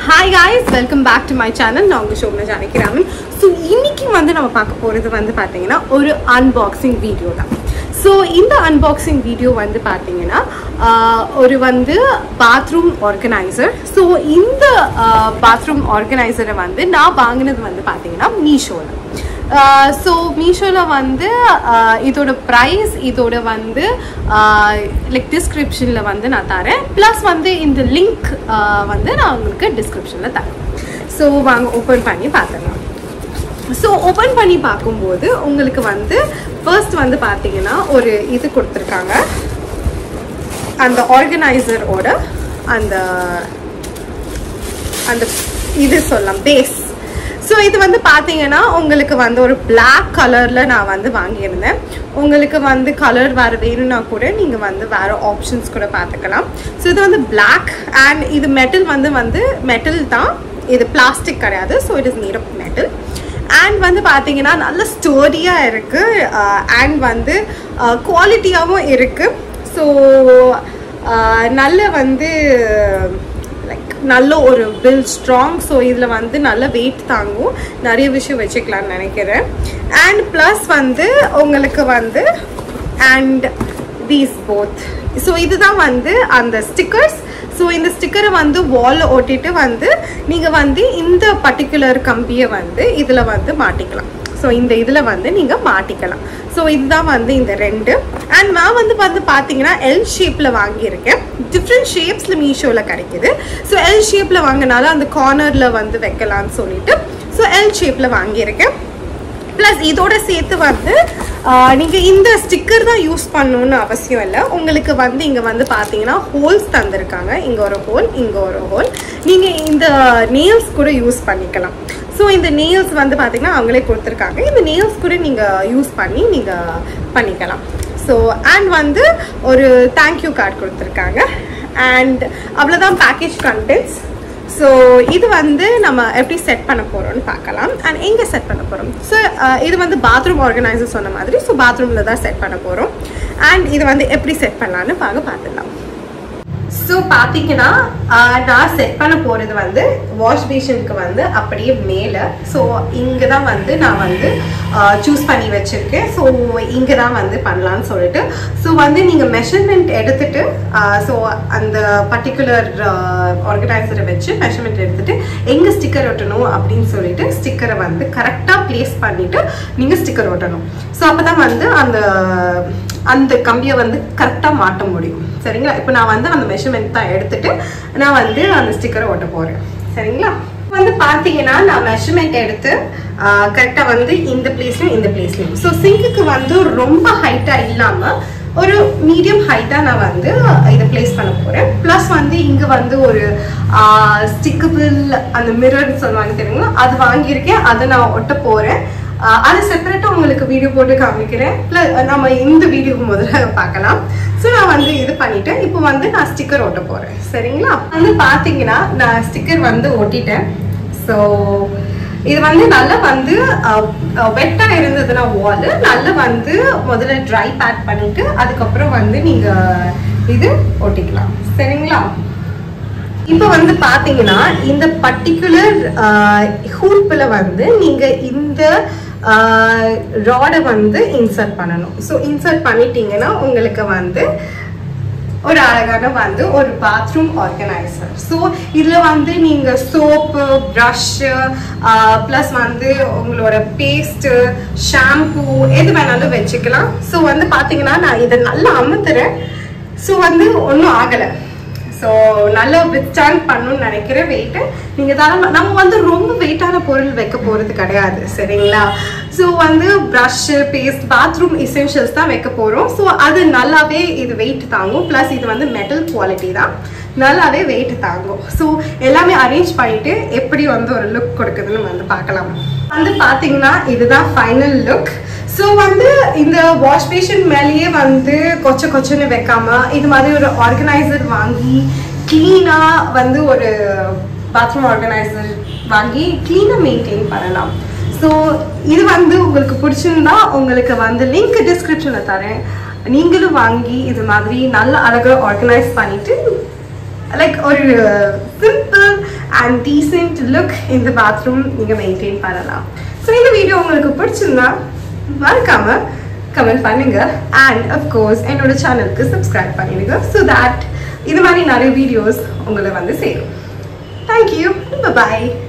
hi guys welcome back to my channel நான் உங்கள் ஷோம்னா Janaki Raman so இன்னைக்கு வந்து நம்ம பார்க்க போகிறது வந்து பார்த்தீங்கன்னா ஒரு அன்பாக்சிங் வீடியோ தான் ஸோ இந்த அன்பாக்சிங் வீடியோ வந்து பார்த்தீங்கன்னா ஆஹ், ஒரு வந்து பாத்ரூம் ஆர்கனைசர் ஸோ இந்த பாத்ரூம் ஆர்கனைசரை வந்து நான் வாங்கினது வந்து பார்த்தீங்கன்னா மீஷோவில் ஸோ மீஷோவில் வந்து ஆஹ், இதோட ப்ரைஸ் இதோட வந்து லைக் டிஸ்கிரிப்ஷனில் வந்து நான் தரேன் ப்ளஸ் வந்து இந்த லிங்க் வந்து நான் உங்களுக்கு டிஸ்கிரிப்ஷனில் தரேன் ஸோ வாங்க ஓப்பன் பண்ணி பார்த்துடலாம் ஸோ ஓப்பன் பண்ணி பார்க்கும்போது உங்களுக்கு வந்து ஃபர்ஸ்ட் வந்து பார்த்தீங்கன்னா ஒரு இது கொடுத்துருக்காங்க அந்த ஆர்கனைசரோட அந்த அந்த இது சொல்லலாம் பேஸ் ஸோ இது வந்து பார்த்தீங்கன்னா உங்களுக்கு வந்து ஒரு பிளாக் கலரில் நான் வந்து வாங்கியிருந்தேன் உங்களுக்கு வந்து கலர் வேறு வேணும்னா கூட நீங்கள் வந்து வேறு ஆப்ஷன்ஸ் கூட பார்த்துக்கலாம் ஸோ இது வந்து பிளாக் அண்ட் இது மெட்டல் வந்து வந்து மெட்டல் தான் இது பிளாஸ்டிக் கிடையாது so it is neat of metal and வந்து பார்த்தீங்கன்னா நல்ல ஸ்டோரியாக இருக்குது அண்ட் வந்து குவாலிட்டியாகவும் இருக்குது ஸோ நல்ல வந்து லைக் நல்ல ஒரு பில் ஸ்ட்ராங் ஸோ இதில் வந்து நல்ல வெயிட் தாங்கும் நிறைய விஷயம் வச்சுக்கலாம்னு நினைக்கிறேன் அண்ட் ப்ளஸ் வந்து உங்களுக்கு வந்து அண்ட் தீஸ் போத் ஸோ இதுதான் வந்து அந்த ஸ்டிக்கர்ஸ் ஸோ இந்த ஸ்டிக்கரை வந்து வாலில் ஒட்டிட்டு வந்து நீங்கள் வந்து இந்த பர்டிகுலர் கம்பியை வந்து இதில் வந்து மாட்டிக்கலாம் ஸோ இந்த இதில் வந்து நீங்கள் மாட்டிக்கலாம் ஸோ இதுதான் வந்து இந்த ரெண்டு அண்ட் நான் வந்து வந்து பார்த்தீங்கன்னா எல் ஷேப்பில் வாங்கியிருக்கேன் டிஃப்ரெண்ட் ஷேப்ஸில் மீஷோவில் கிடைக்குது ஸோ எல் ஷேப்பில் வாங்கினால அந்த கார்னரில் வந்து வைக்கலாம்னு சொல்லிட்டு ஸோ எல் ஷேப்பில் வாங்கியிருக்கேன் ப்ளஸ் இதோட சேர்த்து வந்து நீங்கள் இந்த ஸ்டிக்கர் தான் யூஸ் பண்ணணும்னு அவசியம் இல்லை உங்களுக்கு வந்து இங்கே வந்து பார்த்தீங்கன்னா ஹோல்ஸ் தந்திருக்காங்க இங்கே ஒரு ஹோல் இங்கே ஒரு ஹோல் நீங்கள் இந்த நெயில்ஸ் கூட யூஸ் பண்ணிக்கலாம் ஸோ இந்த நெயில்ஸ் வந்து பார்த்தீங்கன்னா அவங்களே கொடுத்துருக்காங்க இந்த நெயில்ஸ் கூட நீங்கள் யூஸ் பண்ணி நீங்கள் பண்ணிக்கலாம் ஸோ அண்ட் வந்து ஒரு தேங்க்யூ கார்டு கொடுத்துருக்காங்க அண்ட் அவ்வளோதான் பேக்கேஜ் கண்டென்ட்ஸ் ஸோ இது வந்து நம்ம எப்படி செட் பண்ண போகிறோம்னு பார்க்கலாம் அண்ட் எங்கே செட் பண்ண போகிறோம் ஸோ இது வந்து பாத்ரூம் ஆர்கனைசர் சொன்ன மாதிரி ஸோ பாத்ரூமில் தான் செட் பண்ண போகிறோம் அண்ட் இது வந்து எப்படி செட் பண்ணலான்னு பார்க்க பார்த்துடலாம் ஸோ பார்த்தீங்கன்னா ஆஹ், நான் செட் பண்ண போகிறது வந்து வாஷ் பேஷனுக்கு வந்து அப்படியே மேலே ஸோ இங்கே தான் வந்து நான் வந்து சூஸ் பண்ணி வச்சுருக்கேன் ஸோ இங்கே தான் வந்து பண்ணலான்னு சொல்லிட்டு ஸோ வந்து நீங்கள் மெஷர்மெண்ட் எடுத்துட்டு ஸோ அந்த பர்டிகுலர் ஆர்கனைசரை வச்சு மெஷர்மெண்ட் எடுத்துட்டு எங்கே ஸ்டிக்கர் ஒட்டணும் அப்படின்னு சொல்லிட்டு ஸ்டிக்கரை வந்து கரெக்டாக ப்ளேஸ் பண்ணிவிட்டு நீங்கள் ஸ்டிக்கர் ஒட்டணும் ஸோ அப்போ தான் வந்து அந்த அந்த கம்பியை வந்து கரெக்டாக மாட்ட முடியும் சரிங்களா இப்போ நான் வந்து அந்த மெஷர்மெண்ட் தான் எடுத்துட்டு நான் வந்து அந்த ஸ்டிக்கரை ஒட்ட போகிறேன் சரிங்களா வந்து பார்த்தீங்கன்னா நான் மெஷர்மெண்ட் எடுத்து கரெக்டாக வந்து இந்த பிளேஸ்லையும் இந்த பிளேஸ்லையும் ஸோ சிங்குக்கு வந்து ரொம்ப ஹைட்டாக இல்லாமல் ஒரு மீடியம் ஹைட்டாக நான் வந்து இதை ப்ளேஸ் பண்ண போகிறேன் ப்ளஸ் வந்து இங்கே வந்து ஒரு ஸ்டிக்கபிள் அந்த மிரர்னு சொல்லுவாங்க தெரியுங்களா அது வாங்கியிருக்கேன் அதை நான் ஒட்ட போகிறேன் ஆஹ் அது செப்பரேட்டாக உங்களுக்கு வீடியோ போட்டு காமிக்கிறேன் ப்ளஸ் நம்ம இந்த வீடியோக்கு முதல்ல பார்க்கலாம் ஸோ நான் வந்து இது பண்ணிட்டேன் இப்போ வந்து நான் ஸ்டிக்கர் ஒட்ட போகிறேன் சரிங்களா வந்து பார்த்தீங்கன்னா நான் ஸ்டிக்கர் வந்து ஒட்டிட்டேன் ஸோ இது வந்து நல்லா வந்து வெட்டாக இருந்ததுன்னா வால் நல்லா வந்து முதல்ல ட்ரை பேக் பண்ணிட்டு அதுக்கப்புறம் வந்து நீங்கள் இது ஒட்டிக்கலாம் சரிங்களா இப்போ வந்து பாத்தீங்கன்னா இந்த பர்டிகுலர் ஹூப்பில் வந்து நீங்க இந்த ராடை வந்து இன்சர்ட் பண்ணணும் ஸோ இன்சர்ட் பண்ணிட்டீங்கன்னா உங்களுக்கு வந்து ஒரு அழகான வந்து ஒரு பாத்ரூம் ஆர்கனைசர் ஸோ இதில் வந்து நீங்கள் சோப்பு ப்ரஷ்ஷு ப்ளஸ் வந்து உங்களோட பேஸ்ட்டு ஷாம்பூ எது வேணாலும் வச்சுக்கலாம் ஸோ வந்து பார்த்தீங்கன்னா நான் இதை நல்லா அமுத்துறேன் ஸோ வந்து ஒன்றும் ஆகலை ஸோ நல்லா வித்ஸ்டாண்ட் பண்ணணும்னு நினைக்கிற வெயிட்டு நீங்கள் தாராளமாக நம்ம வந்து ரொம்ப வெயிட்டான பொருள் வைக்க போகிறது கிடையாது சரிங்களா ஸோ வந்து ப்ரஷ்ஷு பேஸ்ட் பாத்ரூம் எசென்ஷியல்ஸ் தான் வைக்க போகிறோம் ஸோ அது நல்லாவே இது வெயிட் தாங்கும் ப்ளஸ் இது வந்து மெட்டல் குவாலிட்டி தான் நல்லாவே வெயிட் தாங்கும் ஸோ எல்லாமே அரேஞ்ச் பண்ணிட்டு எப்படி வந்து ஒரு லுக் கொடுக்குதுன்னு வந்து பார்க்கலாம் வந்து பார்த்தீங்கன்னா இதுதான் ஃபைனல் லுக் ஸோ வந்து இந்த வாஷ் பேஷன் மேலேயே வந்து கொச்ச கொச்சன்னு வைக்காம இது மாதிரி ஒரு ஆர்கனைசர் வாங்கி க்ளீனாக வந்து ஒரு பாத்ரூம் ஆர்கனைசர் வாங்கி க்ளீனாக மெயின்டைன் பண்ணலாம் ஸோ இது வந்து உங்களுக்கு பிடிச்சிருந்தா உங்களுக்கு வந்து லிங்க் டிஸ்கிரிப்ஷனில் தரேன் நீங்களும் வாங்கி இது மாதிரி நல்ல அழகாக ஆர்கனைஸ் பண்ணிட்டு லைக் ஒரு சிம்பிள் அண்ட் டீசென்ட் லுக் இந்த பாத்ரூம் நீங்கள் மெயின்டைன் பண்ணலாம் ஸோ இந்த வீடியோ உங்களுக்கு பிடிச்சிருந்தா மறக்காம கமெண்ட் பண்ணுங்க அண்ட் அஃப்கோர்ஸ் என்னோட சேனலுக்கு சப்ஸ்கிரைப் பண்ணிடுங்க ஸோ தட் இது மாதிரி நிறைய வீடியோஸ் உங்களை வந்து சேரும் தேங்க்யூ பாய்